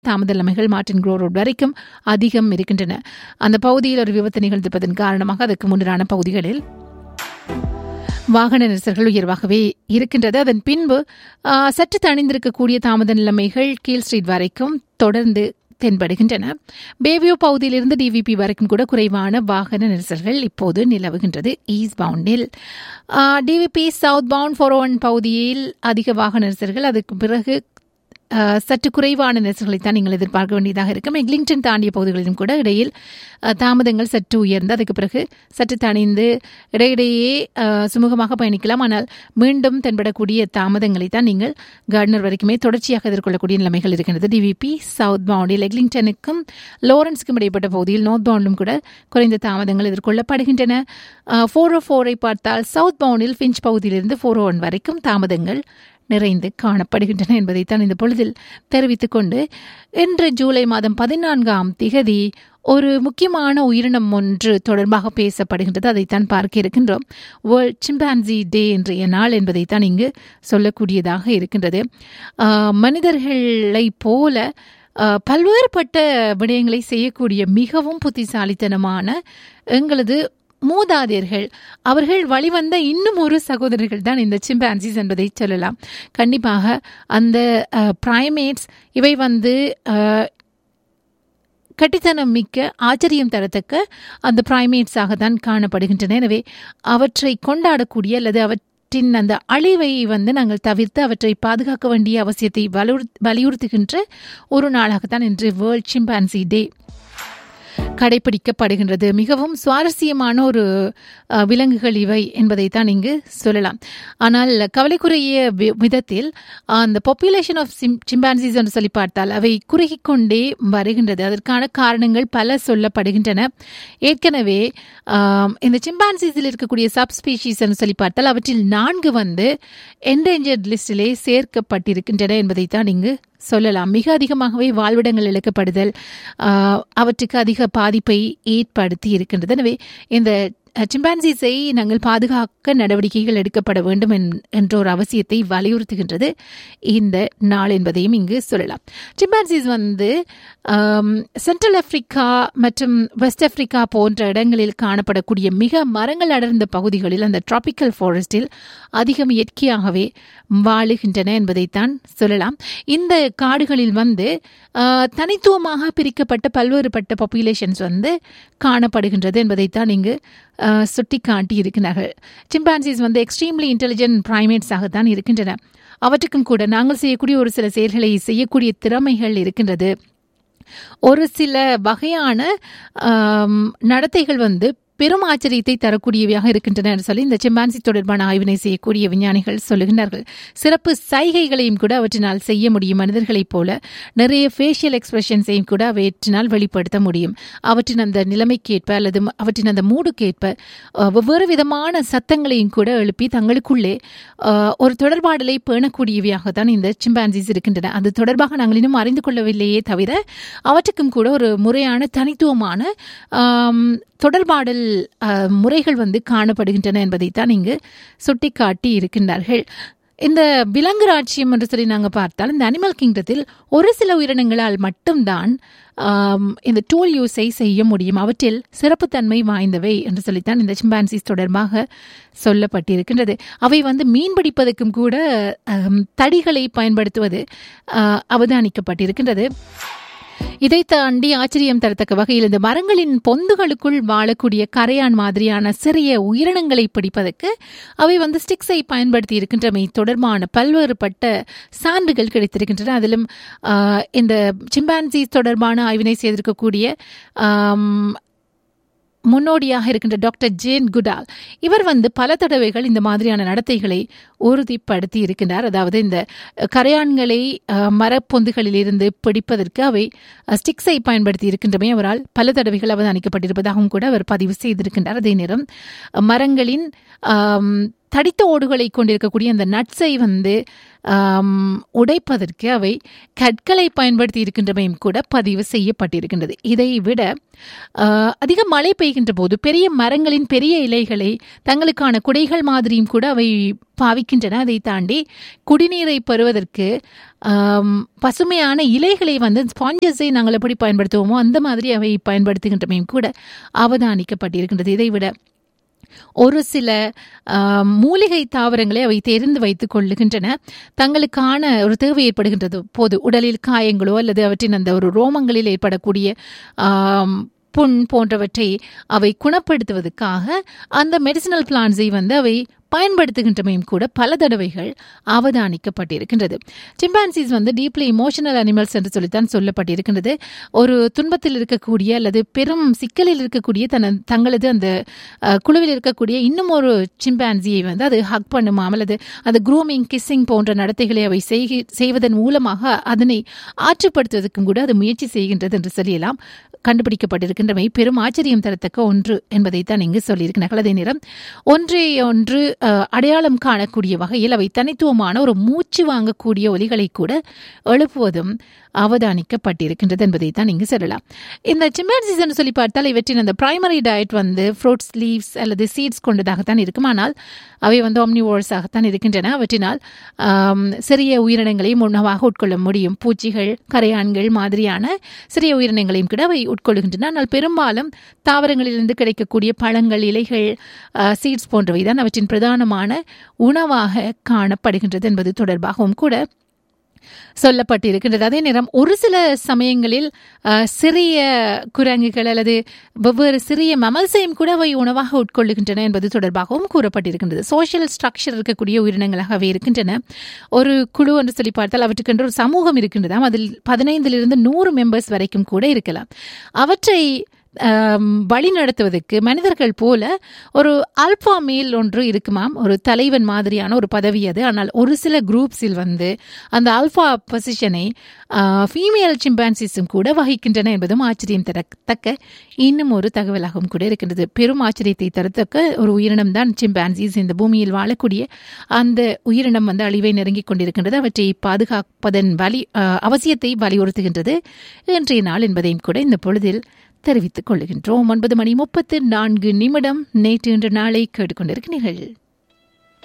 தாமத நிலைமைகள் Martin grow road வரைக்கும் அதிகம் இருக்கின்றன அந்த பகுதியில் ஒரு விபத்து நிகழ்ந்திருப்பதன் காரணமாக அதற்கு முன்னரான பகுதிகளில் வாகன நெரிசல்கள் உயர்வாகவே இருக்கின்றது அதன் பின்பு ஆ, சற்று தணிந்திருக்கக்கூடிய தாமத நிலைமைகள் கீழ் ஸ்ட்ரீட் வரைக்கும் தொடர்ந்து தென்படுகின்றன பேவியூ பகுதியிலிருந்து டிவிபி வரைக்கும் கூட குறைவான வாகன நெரிசல்கள் இப்போது நிலவுகின்றது ஈஸ்ட் பவுண்டில் DVP south bound four one பகுதியில் அதிக வாகன நெரிசல்கள் அதுக்கு பிறகு ஆ, சற்று குறைவான நெரிசல்களைத்தான் நீங்கள் எதிர்பார்க்க வேண்டியதாக இருக்கும் எக்லிங்டன் தாண்டிய பகுதிகளிலும் கூட இடையில் ஆ, தாமதங்கள் சற்று உயர்ந்து அதுக்கு பிறகு சற்று தணிந்து இடையிடையே ஆ, சுமூகமாக பயணிக்கலாம் ஆனால் மீண்டும் தென்படக்கூடிய தாமதங்களை தான் நீங்கள் கார்டனர் வரைக்குமே தொடர்ச்சியாக எதிர்கொள்ளக்கூடிய நிலைமைகள் இருக்கின்றது டிவிபி சவுத் பவுண்டில் எக்லிங்டனுக்கும் லோரன்ஸுக்கும் இடைப்பட்ட பகுதியில் நார்த் பவுண்டிலும் கூட குறைந்த தாமதங்கள் எதிர்கொள்ளப்படுகின்றன ஃபோர் ஓ ஃபோரை பார்த்தால் சவுத் பவுண்டில் ஃபிஞ்ச் பகுதியிலிருந்து ஃபோர் ஒன் வரைக்கும் தாமதங்கள் நிறைந்து காணப்படுகின்றன என்பதைத்தான் இந்த பொழுதில் தெரிவித்துக் கொண்டு இன்று ஜூலை மாதம் பதினான்காம் திகதி ஒரு முக்கியமான உயிரினம் ஒன்று தொடர்பாக பேசப்படுகின்றது அதைத்தான் பார்க்க இருக்கின்றோம் வேர்ல்ட் சிம்பான்சி டே இன்றைய நாள் என்பதைத்தான் இங்கு சொல்லக்கூடியதாக இருக்கின்றது ஆஹ், மனிதர்களைப் போல ஆஹ், பல்வேறுபட்ட விடயங்களை செய்யக்கூடிய மிகவும் புத்திசாலித்தனமான எங்களது மூதாதையர்கள் அவர்கள் வழிவந்த இன்னும் ஒரு சகோதரர்கள் தான் இந்த சிம்பான்சிஸ் என்பதை சொல்லலாம் கண்டிப்பாக அந்த பிரைமேட்ஸ் இவை வந்து அஹ், கட்டித்தனம் மிக்க ஆச்சரியம் தரத்தக்க அந்த பிரைமேட்ஸாக தான் காணப்படுகின்றன எனவே அவற்றை கொண்டாடக்கூடிய அல்லது அவற்றின் அந்த அழிவை வந்து நாங்கள் தவிர்த்து அவற்றை பாதுகாக்க வேண்டிய அவசியத்தை வலியுறு வலியுறுத்துகின்ற ஒரு நாளாகத்தான் இன்று வேர்ல்ட் சிம்பான்சி டே கடைபிடிக்கப்படுகின்றது மிகவும் சுவாரஸ்யமான ஒரு அஹ், விலங்குகள் இவை என்பதைத்தான் இங்கு சொல்லலாம் ஆனால் கவலைக்குரிய வி- விதத்தில் அந்த பாப்புலேஷன் ஆஃப் சிம்பான்சிஸ் என்று சொல்லி பார்த்தால் அவை குறுகிக் கொண்டே வருகின்றது அதற்கான காரணங்கள் பல சொல்லப்படுகின்றன ஏற்கனவே ஆம், இந்த சிம்பான்சிஸில் இருக்கக்கூடிய சப்ஸ்பீஷீஸ் என்று சொல்லி பார்த்தால் அவற்றில் நான்கு வந்து என்டேஞ்சர்ட் லிஸ்டிலே சேர்க்கப்பட்டிருக்கின்றன என்பதைத்தான் இங்கு சொல்லலாம் மிக அதிகமாகவே வாழ்விடங்கள் இழக்கப்படுதல் ஆஹ், அவற்றுக்கு அதிக பாதிப்பை ஏற்படுத்தி இருக்கின்றது எனவே இந்த சிம்பான்சிஸை நாங்கள் பாதுகாக்க நடவடிக்கைகள் எடுக்கப்பட வேண்டும் என்- என்ற ஒரு அவசியத்தை வலியுறுத்துகின்றது இந்த நாள் என்பதையும் இங்கு சொல்லலாம் சிம்பான்சிஸ் வந்து ஆம், சென்ட்ரல் ஆப்பிரிக்கா மற்றும் வெஸ்ட் ஆப்பிரிக்கா போன்ற இடங்களில் காணப்படக்கூடிய மிக மரங்கள் அடர்ந்த பகுதிகளில் அந்த டிராபிக்கல் ஃபாரஸ்டில் அதிகம் இயற்கையாகவே வாழுகின்றன என்பதைத்தான் சொல்லலாம் இந்த காடுகளில் வந்து ஆஹ், தனித்துவமாக பிரிக்கப்பட்ட பல்வேறுபட்ட பாப்புலேஷன்ஸ் வந்து காணப்படுகின்றது என்பதைத்தான் இங்கு ஆஹ், சுட்டிக்காட்டி இருக்கிறார்கள் சிம்பான்சிஸ் வந்து எக்ஸ்ட்ரீம்லி இன்டெலிஜென்ட் பிரைமேட்ஸாகத்தான் இருக்கின்றன அவற்றுக்கும் கூட நாங்கள் செய்யக்கூடிய ஒரு சில செயல்களை செய்யக்கூடிய திறமைகள் இருக்கின்றது ஒரு சில வகையான ஆம், நடத்தைகள் வந்து பெரும் ஆச்சரியத்தை தரக்கூடியவையாக இருக்கின்றன என்று சொல்லி இந்த சிம்பான்சி தொடர்பான ஆய்வினை செய்யக்கூடிய விஞ்ஞானிகள் சொல்லுகிறார்கள் சிறப்பு சைகைகளையும் கூட அவற்றினால் செய்ய முடியும் மனிதர்களைப் போல நிறைய ஃபேஷியல் எக்ஸ்பிரஷன்ஸையும் கூட அவற்றினால் வெளிப்படுத்த முடியும் அவற்றின் அந்த நிலைமைக்கேற்ப அல்லது ம- அவற்றின் அந்த மூடுக்கேற்ப அஹ், வெவ்வேறு விதமான சத்தங்களையும் கூட எழுப்பி தங்களுக்குள்ளே அஹ், ஒரு தொடர்பாடலை பேணக்கூடியவையாக தான் இந்த சிம்பான்சிஸ் இருக்கின்றன அது தொடர்பாக நாங்கள் இன்னும் அறிந்து கொள்ளவில்லையே தவிர அவற்றுக்கும் கூட ஒரு முறையான தனித்துவமான ஆம், தொடர்பாடல் அஹ், முறைகள் வந்து காணப்படுகின்றன என்பதைத்தான் இங்கு சுட்டிக்காட்டி இருக்கின்றார்கள் இந்த விலங்கு ராட்சியம் என்று சொல்லி நாங்கள் பார்த்தால் இந்த அனிமல் கிங்டத்தில் ஒரு சில உயிரினங்களால் மட்டும்தான் ஆம், இந்த டூல் யூஸை செய்ய முடியும் அவற்றில் சிறப்புத்தன்மை வாய்ந்தவை என்று சொல்லித்தான் இந்த சிம்பான்சிஸ் தொடர்பாக சொல்லப்பட்டிருக்கின்றது அவை வந்து மீன் பிடிப்பதற்கும் கூட ஆம், தடிகளை பயன்படுத்துவது ஆ, அவதானிக்கப்பட்டிருக்கின்றது இதை தாண்டி ஆச்சரியம் தரத்தக்க வகையில் இந்த மரங்களின் பொந்துகளுக்குள் வாழக்கூடிய கரையான் மாதிரியான சிறிய உயிரினங்களை பிடிப்பதற்கு அவை வந்து ஸ்டிக்ஸை பயன்படுத்தி இருக்கின்றமை தொடர்பான பல்வேறுபட்ட சான்றுகள் கிடைத்திருக்கின்றன அதிலும் ஆஹ், இந்த சிம்பான்சிஸ் தொடர்பான ஆய்வினை செய்திருக்கக்கூடிய ஆம், முன்னோடியாக இருக்கின்ற டாக்டர் ஜேன் குடால் இவர் வந்து பல தடவைகள் இந்த மாதிரியான நடத்தைகளை உறுதிப்படுத்தி இருக்கின்றார் அதாவது இந்த கரையான்களை அஹ், மரப்பொந்துகளில் இருந்து பிடிப்பதற்கு அவை அஹ், ஸ்டிக்ஸை பயன்படுத்தி இருக்கின்றமை அவரால் பல தடவைகள் அவதானிக்கப்பட்டிருப்பதாகவும் கூட அவர் பதிவு செய்திருக்கின்றார் அதே நேரம் அஹ், மரங்களின் ஆம், தடித்த ஓடுகளை கொண்டிருக்கக்கூடிய அந்த நட்ஸை வந்து ஆம், உடைப்பதற்கு அவை கற்களை பயன்படுத்தி இருக்கின்றமையும் கூட பதிவு செய்யப்பட்டிருக்கின்றது இதை விட ஆ, அதிக மழை பெய்கின்ற போது பெரிய மரங்களின் பெரிய இலைகளை தங்களுக்கான குடைகள் மாதிரியும் கூட அவை பாவிக்கின்றன அதை தாண்டி குடிநீரை பெறுவதற்கு ஆம், பசுமையான இலைகளை வந்து ஸ்பாஞ்சஸை நாங்கள் எப்படி பயன்படுத்துவோமோ அந்த மாதிரி அவை பயன்படுத்துகின்றமையும் கூட அவதானிக்கப்பட்டிருக்கின்றது இதை விட ஒரு சில ஆம், மூலிகை தாவரங்களை அவை தெரிந்து வைத்துக் கொள்ளுகின்றன தங்களுக்கான ஒரு தேவை ஏற்படுகின்றது போது உடலில் காயங்களோ அல்லது அவற்றின் அந்த ஒரு ரோமங்களில் ஏற்படக்கூடிய ஆம், புண் போன்றவற்றை அவை குணப்படுத்துவதற்காக அந்த மெடிசினல் பிளான்ஸை வந்து அவை பயன்படுத்துகின்றமையும் கூட பல தடவைகள் அவதானிக்கப்பட்டிருக்கின்றது சிம்பான்சிஸ் வந்து டீப்லி இமோஷனல் அனிமல்ஸ் என்று சொல்லித்தான் சொல்லப்பட்டிருக்கின்றது ஒரு துன்பத்தில் இருக்கக்கூடிய அல்லது பெரும் சிக்கலில் இருக்கக்கூடிய தன தங்களது அந்த அஹ், குழுவில் இருக்கக்கூடிய இன்னும் ஒரு சிம்பான்சியை வந்து அது ஹக் பண்ணுமாம் அல்லது அது க்ரூமிங் கிஸ்ஸிங் போன்ற நடத்தைகளை அவை செய்கி- செய்வதன் மூலமாக அதனை ஆற்றுப்படுத்துவதற்கும் கூட அது முயற்சி செய்கின்றது என்று சொல்லலாம் கண்டுபிடிக்கப்பட்டிருக்கின்றமை பெரும் ஆச்சரியம் தரத்தக்க ஒன்று என்பதைத்தான் இங்கு சொல்லியிருக்கிறார்கள் அதே நேரம் ஒன்றே ஒன்று அஹ், அடையாளம் காணக்கூடிய வகையில் அவை தனித்துவமான ஒரு மூச்சு வாங்கக்கூடிய ஒலிகளை கூட எழுப்புவதும் அவதானிக்கப்பட்டிருக்கின்றது என்பதைத்தான் இங்கு சொல்லலாம் இந்த சிம்பான்சிஸ் என்று சொல்லி பார்த்தால் இவற்றின் அந்த பிரைமரி டயட் வந்து ஃப்ரூட்ஸ் லீவ்ஸ் அல்லது சீட்ஸ் கொண்டதாகத்தான் இருக்கும் ஆனால் அவை வந்து ஆம்னிவோர்ஸாகத்தான் இருக்கின்றன அவற்றினால் ஆம், சிறிய உயிரினங்களையும் உணவாக உட்கொள்ள முடியும் பூச்சிகள் கரையான்கள் மாதிரியான சிறிய உயிரினங்களையும் கூட அவை உட்கொள்கின்றன ஆனால் பெரும்பாலும் தாவரங்களிலிருந்து கிடைக்கக்கூடிய பழங்கள் இலைகள் சீட்ஸ் போன்றவை தான் அவற்றின் பிரதானமான உணவாக காணப்படுகின்றது என்பது தொடர்பாகவும் கூட சொல்லப்பட்டிருக்கின்றது அதே நேரம் ஒரு சில சமயங்களில் அஹ், சிறிய குரங்குகள் அல்லது வெவ்வேறு சிறிய மமல்சையும் கூட அவை உணவாக உட்கொள்ளுகின்றன என்பது தொடர்பாகவும் கூறப்பட்டிருக்கின்றது சோஷியல் ஸ்ட்ரக்சர் இருக்கக்கூடிய உயிரினங்களாக அவை இருக்கின்றன ஒரு குழு என்று சொல்லி பார்த்தால் அவற்றுக்கென்று ஒரு சமூகம் இருக்கின்றதாம் அதில் பதினைந்திலிருந்து நூறு மெம்பர்ஸ் வரைக்கும் கூட இருக்கலாம் அவற்றை ஆம், வழி நடத்துவதற்கு மனிதர்கள் போல ஒரு ஆல்பா மேல் ஒன்று இருக்குமாம் ஒரு தலைவன் மாதிரியான ஒரு பதவி அது ஆனால் ஒரு சில குரூப்ஸில் வந்து அந்த ஆல்பா பொசிஷனை ஃபீமேல் சிம்பான்சிஸும் கூட வகிக்கின்றன என்பதும் ஆச்சரியம் தரத்தக்க இன்னும் ஒரு தகவலாகவும் கூட இருக்கின்றது பெரும் ஆச்சரியத்தை தரத்தக்க ஒரு உயிரினம் தான் சிம்பான்சிஸ் இந்த பூமியில் வாழக்கூடிய அந்த உயிரினம் வந்து அழிவை நெருங்கிக் கொண்டிருக்கின்றது அவற்றை பாதுகாப்பதன் வலி ஆஹ், அவசியத்தை வலியுறுத்துகின்றது இன்றைய நாள் என்பதையும் கூட இந்த பொழுதில் தெரிவித்துக் கொள்கின்றோம் ஒன்பது மணி முப்பத்து நான்கு நிமிடம் நேற்று இன்று நாளை கேட்டுக்கொண்டிருக்கிறீர்கள்